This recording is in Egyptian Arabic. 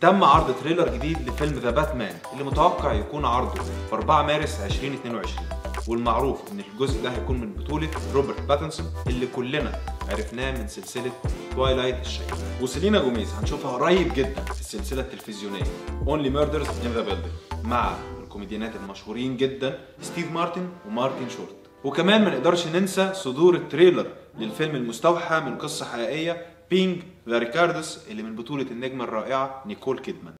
تم عرض تريلر جديد لفيلم ذا باتمان اللي متوقع يكون عرضه في 4 مارس 2022 والمعروف ان الجزء ده هيكون من بطولة روبرت باتنسون اللي كلنا عرفناه من سلسلة توايلايت الشهيرة وسيلينا جوميز هنشوفها قريب جدا في السلسلة التلفزيونية Only Murders in the Building مع الكوميديانات المشهورين جدا ستيف مارتن ومارتن شورت وكمان ما نقدرش ننسى صدور التريلر للفيلم المستوحى من قصة حقيقية بينج ذا ريكاردس اللي من بطولة النجمة الرائعة نيكول كيدمان